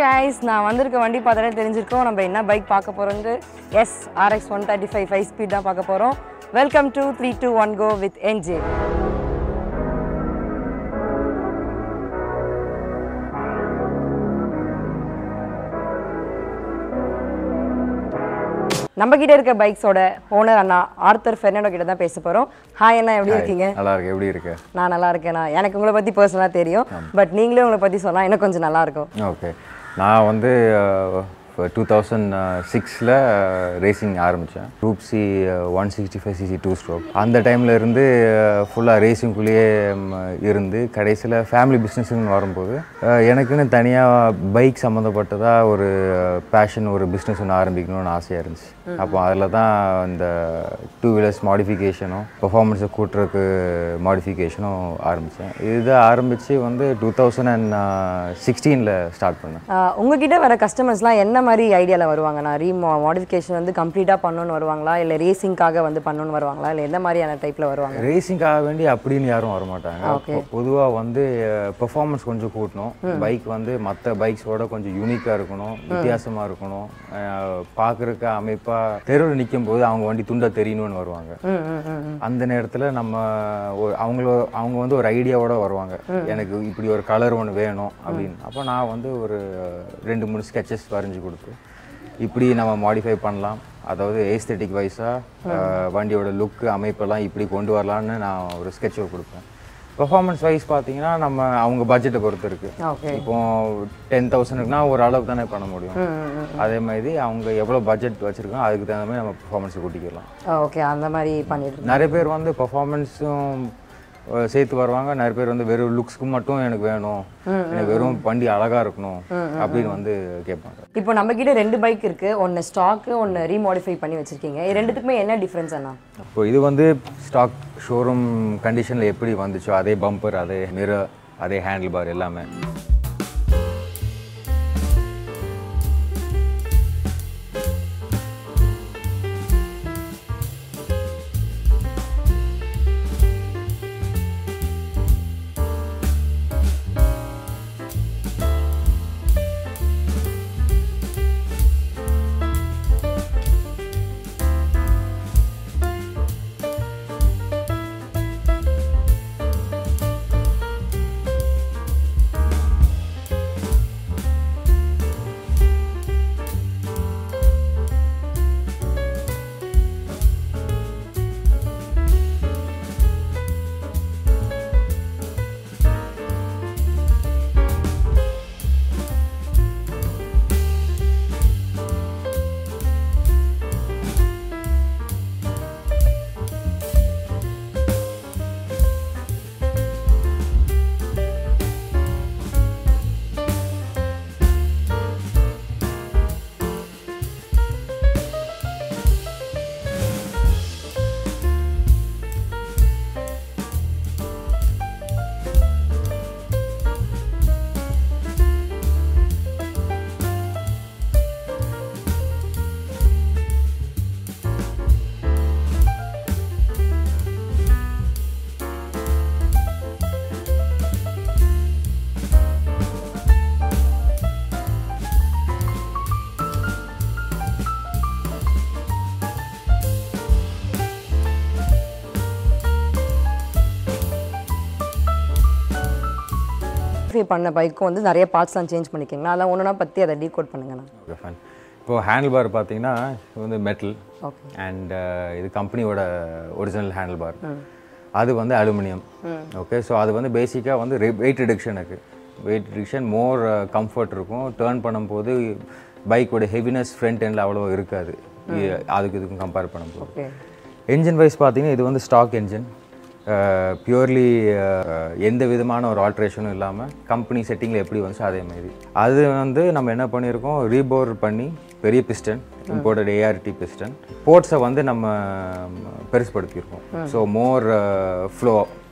Guys நான் வந்திருக்க வண்டி பார்த்தாலே தெரிஞ்சிருக்கோம் நம்ம என்ன பைக் பார்க்க போகிறோங்க S RX one thirty five five speed தான் பார்க்க போகிறோம் welcome to three two one go with NJ நம்ம கிட்ட இருக்க பைக்ஸோட ஓனர் அண்ணா ஆர்த்தர் ஃபெர்னாண்டோ கிட்ட தான் பேச போகிறோம் ஹாய் அண்ணா எப்படி இருக்கீங்க நல்லா இருக்கு எப்படி இருக்கு நான் நல்லா இருக்கேண்ணா எனக்கு உங்களை பற்றி பர்சனலாக தெரியும் பட் நீங்களே உங்களை பற்றி சொன்னால் இன்னும் கொஞ்சம் நல்லா இருக்கும் ஓகே நான் வந்து டூ தௌசண்ட் சிக்ஸில் ரேசிங் ஆரம்பித்தேன் group C one sixty five CC two stroke அந்த டைமில் இருந்து ஃபுல்லாக ரேசிங்குள்ளேயே இருந்து கடைசியில் ஃபேமிலி பிஸ்னஸ்னு வரும்போது அஹ், எனக்குன்னு தனியாக பைக் சம்மந்தப்பட்டதாக ஒரு பேஷன் ஒரு பிஸ்னஸ் ஒன்று ஆரம்பிக்கணும்னு ஆசையாக இருந்துச்சு அப்போ அதில் தான் இந்த டூ வீலர்ஸ் மாடிஃபிகேஷனும் பெர்ஃபார்மன்ஸை கூட்டுறதுக்கு மாடிஃபிகேஷனும் ஆரம்பித்தேன் இது ஆரம்பித்து வந்து டூ தௌசண்ட் அண்ட் சிக்ஸ்டீனில் ஸ்டார்ட் பண்ணேன் ஆஹ் உங்ககிட்ட வர கஸ்டமர்ஸ்லாம் என்ன மாதிரி ஐடியாவில் வருவாங்கண்ணா ரீ மாடிஃபிகேஷன் வந்து கம்ப்ளீட்டாக பண்ணணும்னு வருவாங்களா இல்லை ரேசிங்காக வந்து பண்ணணும்னு வருவாங்களா இல்லை எந்த மாதிரியான டைப்பில் வருவாங்க ரேசிங்காக வேண்டி அப்படின்னு யாரும் வரமாட்டாங்க பொதுவாக வந்து பெர்ஃபார்மன்ஸ் கொஞ்சம் கூட்டணும் பைக் வந்து மற்ற பைக்ஸோட கொஞ்சம் யூனிக்காக இருக்கணும் வித்தியாசமாக இருக்கணும் பார்க்குறக்க அமைப்பாக தெருவில் நிற்கும் போது அவங்க வண்டி துண்டா தெரியணும்னு வருவாங்க ம் ம் ம் ம். அந்த நேரத்தில் நம்ம ஒரு அவங்கள அவங்க வந்து ஒரு ஐடியாவோட வருவாங்க எனக்கு இப்படி ஒரு கலர் ஒன்று வேணும் அப்படின்னு அப்போ நான் வந்து ஒரு ரெண்டு மூணு ஸ்கெச்சஸ் வரைஞ்சி கொடுத்து இப்படி நம்ம மாடிஃபை பண்ணலாம் அதாவது ஏஸ்தெட்டிக் வைஸாக வண்டியோட லுக்கு அமைப்பெல்லாம் இப்படி கொண்டு வரலான்னு நான் ஒரு ஸ்கெட்ச் கொடுப்பேன் பெர்ஃபார்மன்ஸ் வைஸ் பார்த்தீங்கன்னா நம்ம அவங்க பட்ஜெட்டை பொறுத்து இருக்கு ஓகே இப்போ டென் தௌசண்ட்க்குனா ஒரு அளவு தானே பண்ண முடியும் அதே மாதிரி அவங்க எவ்வளோ பட்ஜெட் வச்சுருக்கோம் அதுக்கு தகுந்த மாதிரி நம்ம பெர்ஃபார்மன்ஸை கூட்டிக்கலாம் ஓகே அந்த மாதிரி பண்ணிட்டு இருக்கோம் நிறைய பேர் வந்து பெர்ஃபார்மன்ஸும் சேர்த்து வருவாங்க நிறைய பேர் வந்து வெறும் லுக்ஸ்க்கு மட்டும் எனக்கு வேணும் எனக்கு வெறும் வண்டி அழகா இருக்கணும் அப்படின்னு வந்து கேட்பாங்க இப்போ நம்ம கிட்ட ரெண்டு பைக் இருக்கு ஒன்று ஸ்டாக்கு ஒன்று ரீமாடிஃபை பண்ணி வச்சிருக்கீங்க இது ரெண்டுத்துக்குமே என்ன டிஃப்ரென்ஸ் அண்ணா இப்போ இது வந்து ஸ்டாக் ஷோரூம் கண்டிஷனில் எப்படி வந்துச்சோ அதே பம்பர் அதே மிரர் அதே ஹேண்டில் பார் எல்லாமே மாடிஃபை பண்ண பைக்கும் வந்து நிறைய பார்ட்ஸ்லாம் சேஞ்ச் பண்ணிக்கிங்களா அதெல்லாம் ஒன்றுனா பற்றி அதை டீகோட் பண்ணுங்கண்ணா ஓகே ஃபைன் இப்போ ஹேண்டில் பார் பார்த்தீங்கன்னா இது வந்து மெட்டல் ஓகே அண்ட் இது கம்பெனியோட ஒரிஜினல் ஹேண்டில் பார் அது வந்து அலுமினியம் ஓகே ஸோ அது வந்து பேசிக்காக வந்து வெயிட் ரிடக்ஷனுக்கு வெயிட் ரிடக்ஷன் மோர் கம்ஃபர்ட் இருக்கும் டேர்ன் பண்ணும்போது பைக்கோட ஹெவினஸ் ஃப்ரண்ட் எண்டில் அவ்வளோ இருக்காது இ- அதுக்கு இதுக்கும் கம்பேர் பண்ணும்போது ஓகே என்ஜின் வைஸ் பார்த்தீங்கன்னா இது வந்து ஸ்டாக் என்ஜின் பியூர்லி எந்த விதமான ஒரு ஆல்ட்ரேஷனும் இல்லாமல் கம்பெனி செட்டிங்கில் எப்படி வந்துச்சோ அதே மாதிரி அது வந்து நம்ம என்ன பண்ணியிருக்கோம் ரீபோர் பண்ணி பெரிய பிஸ்டன் இம்போர்ட்டட் ஏஆர்டி பிஸ்டன் போர்ட்ஸை வந்து நம்ம பெருசுப்படுத்தியிருக்கோம் ஸோ மோர் ஃப்ளோ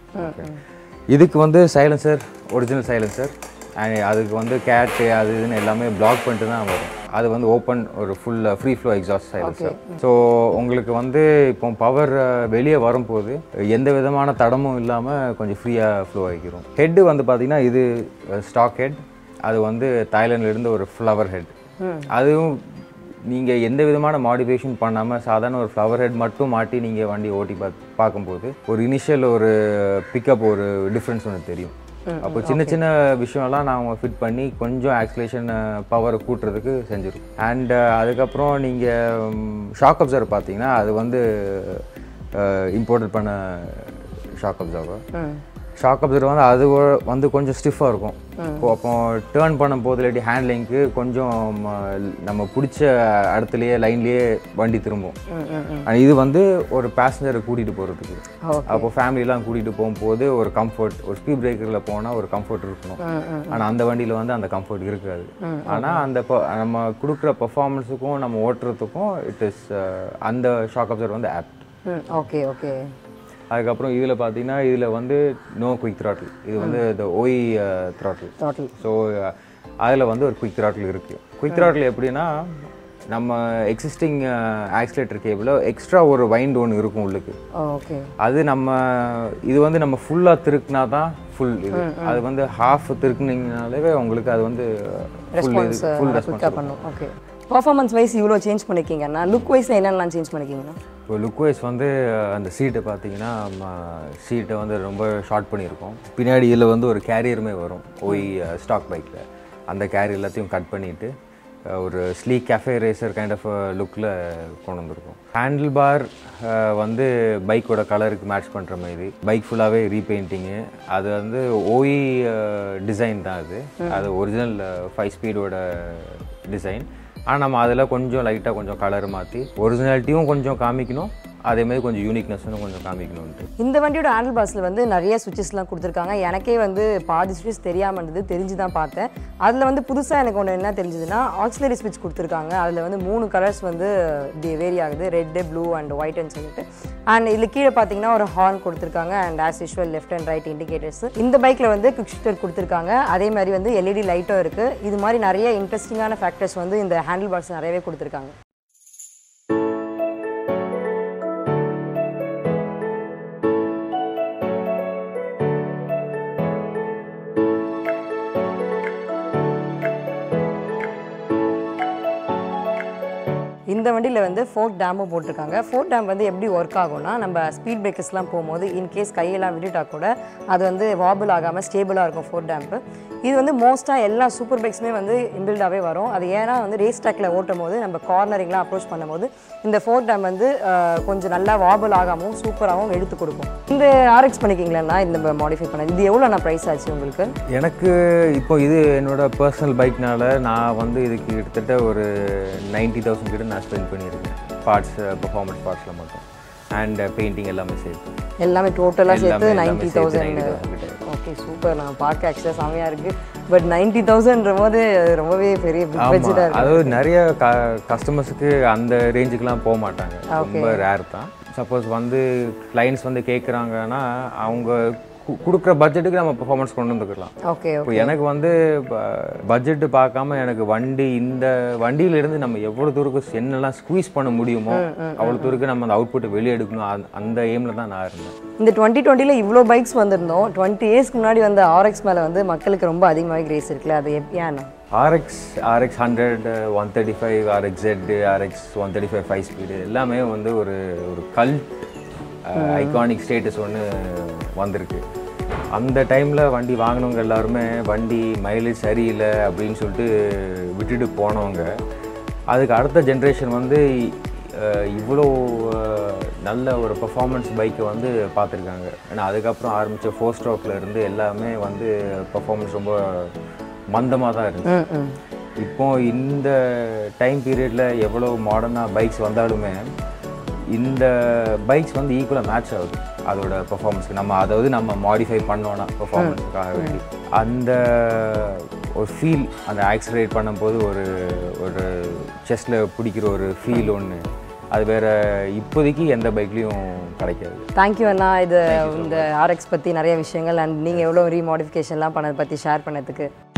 இதுக்கு வந்து சைலன்சர் ஒரிஜினல் சைலன்சர் அண்ட் அதுக்கு வந்து கேட்டு அது இதுன்னு எல்லாமே பிளாக் பண்ணிட்டு தான் வரும் அது வந்து ஓப்பன் ஒரு full free flow exhaust silencer so உங்களுக்கு வந்து இப்போ பவர் வெளியே வரும்போது எந்த விதமான தடமும் இல்லாமல் கொஞ்சம் ஃப்ரீயாக ஃப்ளோ ஆகிக்கிறோம் ஹெட்டு வந்து பார்த்தீங்கன்னா இது ஸ்டாக் ஹெட் அது வந்து தாய்லாந்துல இருந்து ஒரு ஃப்ளவர் ஹெட் அதுவும் நீங்கள் எந்த விதமான மாடிஃபிகேஷன் பண்ணாமல் சாதாரண ஒரு ஃப்ளவர் ஹெட் மட்டும் மாட்டி நீங்கள் வண்டி ஓட்டி பார்த்து பார்க்கும்போது ஒரு இனிஷியல் ஒரு பிக்கப் ஒரு டிஃப்ரென்ஸ் ஒன்று தெரியும் அப்போ சின்ன சின்ன விஷயம்லாம் நாங்கள் ஃபிட் பண்ணி கொஞ்சம் ஆக்சிலேஷன் பவர் கூட்டுறதுக்கு செஞ்சிருக்கோம் அண்ட் அதுக்கப்புறம் நீங்கள் ஷாக் அப்சர்வர் பார்த்தீங்கன்னா அது வந்து இம்போர்ட் பண்ண ஷாக் அப்சர்வர் ஷாக் அப்சர்வர் வந்து அது ஒ- வந்து கொஞ்சம் ஸ்டிஃபாக இருக்கும் இப்போ அப்போ டேர்ன் பண்ணும்போது இல்லாட்டி ஹேண்ட்லிங்க்கு கொஞ்சம் ம, நம்ம பிடிச்ச இடத்துலையே லைன்லேயே வண்டி திரும்பும் ஆனா இது வந்து ஒரு பேசஞ்சரை கூட்டிகிட்டு போகிறதுக்கு அப்போ ஃபேமிலிலாம் கூட்டிகிட்டு போகும்போது ஒரு கம்ஃபர்ட் ஒரு ஸ்பீட் பிரேக்கரில் போனால் ஒரு கம்ஃபர்ட் இருக்கணும் ஆனால் அந்த வண்டியில் வந்து அந்த கம்ஃபர்ட் இருக்காது ஆனால் அந்த ப- நம்ம கொடுக்குற பெர்ஃபார்மன்ஸுக்கும் நம்ம ஓட்டுறதுக்கும் இட் இஸ் அந்த ஷாக் அப்சர்வர் வந்து ஆப்ட் ம் ஓகே ஓகே அதுக்கப்புறம் இதில் பார்த்தீங்கன்னா இதில் வந்து நோ குயிக் throttle இது வந்து இந்த ஓய் throttle டோட்டல் ஸோ அதில் வந்து ஒரு குயிக் throttle இருக்குது குயிக் throttle எப்படின்னா நம்ம எக்ஸிஸ்டிங் ஆக்சிலேட்டர் கேபிளில் எக்ஸ்ட்ரா ஒரு வைண்ட் ஒன்று இருக்கும் உள்ளுக்கு ஓகே அது நம்ம இது வந்து நம்ம ஃபுல்லாக திருக்குனா தான் ஃபுல் இது அது வந்து ஹாஃப் திருக்குனீங்கனாலே உங்களுக்கு அது வந்து ஃபுல் இது ஃபுல் ரெஸ்பான்ஸ் குயிக்காக பண்ணும் ஓகே பர்ஃபார்மன்ஸ் வைஸ் இவ்வளோ சேஞ்ச் பண்ணிருக்கீங்கன்னா லுக் வைஸ் என்னென்னலாம் சேஞ்ச் பண்ணிருக்கீங்கன்னா இப்போ லுக் வைஸ் வந்து அந்த சீட்டை பார்த்தீங்கன்னா சீட்டை வந்து ரொம்ப ஷார்ட் பண்ணியிருக்கோம் பின்னாடி இதில் வந்து ஒரு கேரியருமே வரும் ஓய் ஸ்டாக் பைக்கில் அந்த கேரி எல்லாத்தையும் கட் பண்ணிவிட்டு ஒரு sleek cafe racer kind of லுக்கில் கொண்டு வந்திருக்கோம் ஹேண்டில் பார் வந்து பைக்கோட கலருக்கு மேட்ச் பண்ணுற மாதிரி பைக் ஃபுல்லாகவே ரீபெயிண்டிங்கு அது வந்து ஓய் டிசைன் தான் அது அது ஒரிஜினல் ஃபைவ் ஸ்பீடோட டிசைன் ஆனால் நம்ம அதில் கொஞ்சம் லைட்டாக கொஞ்சம் கலர் மாற்றி ஒரிஜினாலிட்டியும் கொஞ்சம் காமிக்கணும் அதே மாதிரி கொஞ்சம் யூனிக்னஸும் கொஞ்சம் காமிக்கணும்ட்டு இந்த வண்டியோட ஹேண்டில் பாஸில் வந்து நிறைய சுவிச்சஸ்லாம் கொடுத்துருக்காங்க எனக்கே வந்து பாதி சுவிட்ச் தெரியாமல் இருந்தது தெரிஞ்சு தான் பார்த்தேன் அதில் வந்து புதுசாக எனக்கு ஒன்று என்ன தெரிஞ்சதுன்னா ஆக்சிலரி ஸ்விட்ச் கொடுத்துருக்காங்க அதில் வந்து மூணு கலர்ஸ் வந்து இப்படி வேரி ஆகுது ரெட்டு ப்ளூ அண்ட் ஒயிட்னு சொல்லிட்டு அண்ட் இதில் கீழே பார்த்தீங்கன்னா ஒரு ஹார்ன் கொடுத்துருக்காங்க and as usual left and right indicators இந்த பைக்கில் வந்து குவிக் ஷிஃப்டர் கொடுத்துருக்காங்க அதே மாதிரி வந்து எல்இடி லைட்டும் இருக்குது இது மாதிரி நிறைய இன்ட்ரெஸ்டிங்கான ஃபேக்டர்ஸ் வந்து இந்த ஹேண்டில் பாக்ஸ் நிறையவே கொடுத்துருக்காங்க இந்த வண்டியில் வந்து ஃபோர்க் டேமும் போட்டிருக்காங்க ஃபோர்க் டேம் வந்து எப்படி ஒர்க் ஆகும்னா நம்ம ஸ்பீட் பிரேக்கர்ஸ்லாம் போகும்போது இன்கேஸ் கையெல்லாம் விட்டுட்டா கூட அது வந்து வாபிள் ஆகாமல் ஸ்டேபிளாக இருக்கும் ஃபோர்க் டேம்ப்பு இது வந்து மோஸ்ட்டாக எல்லா சூப்பர் பைக்ஸுமே வந்து இன்பில்டாகவே வரும் அது ஏன்னா வந்து ரேஸ் ட்ராக்ல ஓட்டும் போது நம்ம கார்னரிங்லாம் அப்ரோச் பண்ணும்போது இந்த ஃபோர்க் டேம் வந்து அஹ், கொஞ்சம் நல்லா வாபிள் ஆகாமல் சூப்பராகவும் எடுத்து கொடுக்கும் இந்த ஆர்எக்ஸ் பண்ணிக்கிங்களா இந்த மாடிஃபை பண்ண இது எவ்வளோ நான் ப்ரைஸ் ஆச்சு உங்களுக்கு எனக்கு இப்போ இது என்னோட பர்சனல் பைக்னால நான் வந்து இதுக்கு கிட்டத்தட்ட ஒரு நைன்ட்டி தௌசண்ட் கிட்ட நான் ஸ்பெண்ட் பண்ணியிருக்கேன் பார்ட்ஸ் பெர்ஃபார்மன்ஸ் பார்ட்ஸில் மட்டும் அண்ட் பெயிண்டிங் எல்லாமே சேர்த்து எல்லாமே டோட்டலாக சேர்த்து எல்லாமே நைன்ட்டி சேர்த்து தௌசண்ட் 90,000 கிட்ட. ஓகே சூப்பர் நான் பார்க்க ஆக்சுவலாக செமையாக இருக்குது பட் நைன்ட்டி தௌசண்ட்ற போது அது ரொம்பவே பெரிய பிக் பட்ஜெட்டாக ஆமாம் இருக்கு அதாவது நிறைய க கஸ்டமர்ஸுக்கு அந்த ரேஞ்சுக்கெலாம் போக மாட்டாங்க ரொம்ப ரேர் தான் சப்போஸ் வந்து கிளைண்ட்ஸ் வந்து கேட்குறாங்கன்னா அவங்க கு- கொடுக்குற பட்ஜெட்டுக்கு நம்ம பெர்ஃபார்மன்ஸ் கொண்டு வந்துக்கலாம் ஓகே இப்போ எனக்கு வந்து பட்ஜெட்டு பார்க்காம எனக்கு வண்டி இந்த வண்டியில இருந்து நம்ம எவ்வளோ தூரம் என்னெல்லாம் ஸ்குவீஸ் பண்ண முடியுமோ அவ்வளோ தூரத்துக்கு நம்ம அந்த அவுட்புட்டை வெளியே எடுக்கணும் அந்த- அந்த எய்மில் தான் நான் இருந்தேன் இந்த டுவெண்ட்டி டுவெண்ட்டியில் இவ்வளோ பைக்ஸ் வந்திருந்தோம் டுவெண்ட்டி இயர்ஸ்க்கு முன்னாடி வந்த ஆர்எக்ஸ் மேலே வந்து மக்களுக்கு ரொம்ப அதிகமாக கிரேஸ் இருக்குல்ல அது எப் ஏன்னா RX RX hundred one thirty five RX Z RX one thirty five five speed எல்லாமே வந்து ஒரு ஒரு கல்ட் ஐகானிக் ஸ்டேட்டஸ் ஒன்று வந்திருக்கு அந்த டைமில் வண்டி வாங்கினவங்க எல்லாருமே வண்டி மைலேஜ் சரியில்லை அப்படின்னு சொல்லிட்டு விட்டுட்டு போனவங்க அதுக்கு அடுத்த ஜென்ரேஷன் வந்து அஹ், இவ்வளோ அஹ், நல்ல ஒரு பெர்ஃபார்மன்ஸ் பைக்கை வந்து பார்த்துருக்காங்க ஏன்னா அதுக்கப்புறம் ஆரம்பித்த ஃபோர் ஸ்ட்ரோக்கில் இருந்து எல்லாமே வந்து பெர்ஃபார்மன்ஸ் ரொம்ப மந்தமாக தான் இருந்துச்சு ம் ம் இப்போ இந்த டைம் பீரியடில் எவ்வளோ மாடர்னாக பைக்ஸ் வந்தாலுமே இந்த பைக்ஸ் வந்து ஈக்குவலாக மேட்ச் ஆகுது அதோட பெர்ஃபார்மன்ஸ்க்கு நம்ம அதாவது நம்ம மாடிஃபை பண்ணோன்னா பெர்ஃபார்மன்ஸுக்காக வேண்டி அந்த ஒரு ஃபீல் அந்த ஆக்சிலேட் பண்ணும்போது ஒரு ஒரு செஸ்டில் பிடிக்கிற ஒரு ஃபீல் ஒன்று அது வேற இப்போதைக்கு எந்த பைக்லேயும் கிடைக்காது தேங்க்யூ அண்ணா இது இந்த ஆர்எக்ஸ் பற்றி நிறைய விஷயங்கள் அண்ட் நீங்கள் எவ்வளோ ரீமாடிஃபிகேஷன்லாம் பண்ணதை பற்றி ஷேர் பண்ணதுக்கு